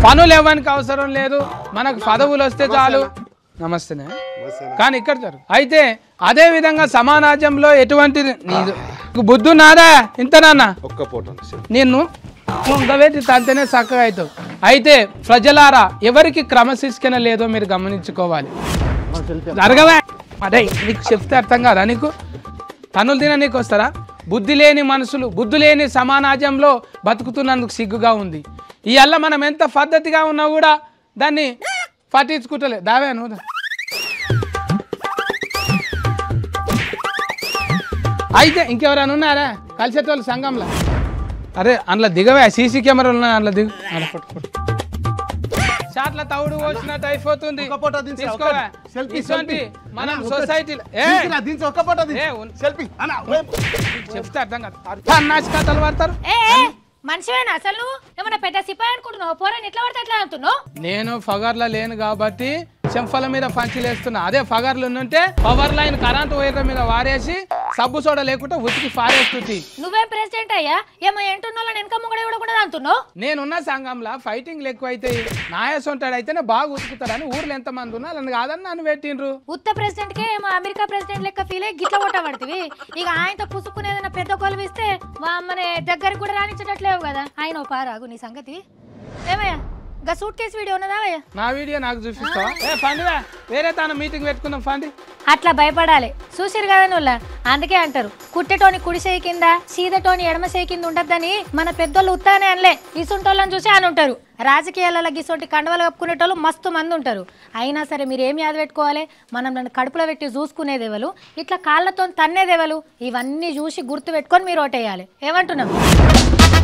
పనులు ఇవ్వడానికి అవసరం లేదు మనకు పదవులు వస్తే చాలు నమస్తేనే కానీ ఇక్కడ జరుగు అయితే అదే విధంగా సమానాజ్యంలో ఎటువంటి నీదు బుద్ధు నాదా ఇంత నాన్న ఒక్క పూట నిన్ను ఉంగవేటి తంతేనే చక్కగా అవుతావు అయితే ప్రజలారా ఎవరికి క్రమశిక్షణ లేదో మీరు గమనించుకోవాలి జరగవే అదే నీకు చెప్తే అర్థం కాదా నీకు తనులు తిన నీకు వస్తారా బుద్ధి లేని మనుషులు బుద్ధి లేని సమానాజ్యంలో బతుకుతున్నందుకు సిగ్గుగా ఉంది ఇవల్ల మనం ఎంత పద్ధతిగా ఉన్నా కూడా దాన్ని పట్టించుకుంటలే దావే నువ్వు దా. అయితే ఇంకెవరైనా ఉన్నారా కలిసేటోళ్ళు సంఘంలో అరే అందులో దిగవే సీసీ కెమెరాలు ఉన్నాయి అందులో దిగు అలా పట్టు, పట్టు. షాట్ల తవుడు పోసినట్టు అయిపోతుంది ఒక్క ఫోటో దించు, తీసుకోవా. ఒక్క సెల్ఫీ, ఇటువంటి సెల్ఫీ. మనం అన్న, ఒక్క సొసైటీలో ఏ దించురా, దించు, ఒక్క ఫోటో దించు. ఏ, ఉన్- సెల్ఫీ అన్న, చెప్తే అర్థం కాదు అన్నాసి కథలు పడతారు ఏ ఏ, మనిషివేనా అసలు నువ్వు ఏమన్నా పెద్ద సిపాయి అనుకుంటున్నావు పోరాని ఎట్లా పడితే అట్లా అంటున్నావు నేను ఫగర్లో లేను కాబట్టి చెంఫల మీద పంచిలేస్తున్నా అదే ఫగర్లు ఉంటే పవర్ లైన్ కరెంట్ వైర్ల మీద వారేసి సబ్బు సోడ లేకుండా ఉతికి పారేస్తుంది నువ్వేం ప్రెసిడెంట్ అయ్యా ఏమో ఏంటున్నావు వెనక ముంగడ కూడా కూడా అంటున్నావు నేనున్న సంఘంలో ఫైటింగ్లు ఎక్కువ అవుతాయి నాయసొంటాడు అయితేనే బాగా ఉతుకుతాడని ఊర్లో ఎంత మంది ఉన్నా నన్ను కాదని నన్ను పెట్టిండ్రు ఉత్త ప్రెసిడెంట్ కే ఏమో అమెరికా ప్రెసిడెంట్ లెక్క ఫీల్ అయ్యి గిట్ల కొట్టబడుతుంది ఇక ఆయనతో పుసుకునేదైనా పెద్ద కొలువు ఇస్తే మన దగ్గరికి కూడా రాణించట్లేవు కదా ఆయన ఓ పారాగు నీ సంగతి ఏమయ్యా గా సూట్ కేసు వీడియో ఉన్నదా భయ్యా? నా వీడియో నాకు చూపిస్తావా ఏ ఫండివా వేరే తన మీటింగ్ పెట్టుకుందాం ఫండి అట్లా భయపడాలి చూసిరు కదా నువ్వు అందుకే అంటారు కుట్టెటోని కుడి చేయి కింద సీదటోని ఎడమ చేయి కింద ఉండద్దని మన పెద్దోళ్ళు ఉత్తానే అనలే ఇసుంటోళ్ళని చూసి అని ఉంటారు రాజకీయాలలో గిసొంటి కండవలు కప్పుకునేటోళ్ళు మస్తు మంది ఉంటారు అయినా సరే మీరు ఏం యాద పెట్టుకోవాలి మనం నన్ను కడుపులో పెట్టి చూసుకునేదేవలు ఇట్లా కాళ్ళతో తన్నేదేవలు ఇవన్నీ చూసి గుర్తు పెట్టుకొని మీరు ఓటేయాలి ఏమంటున్నాం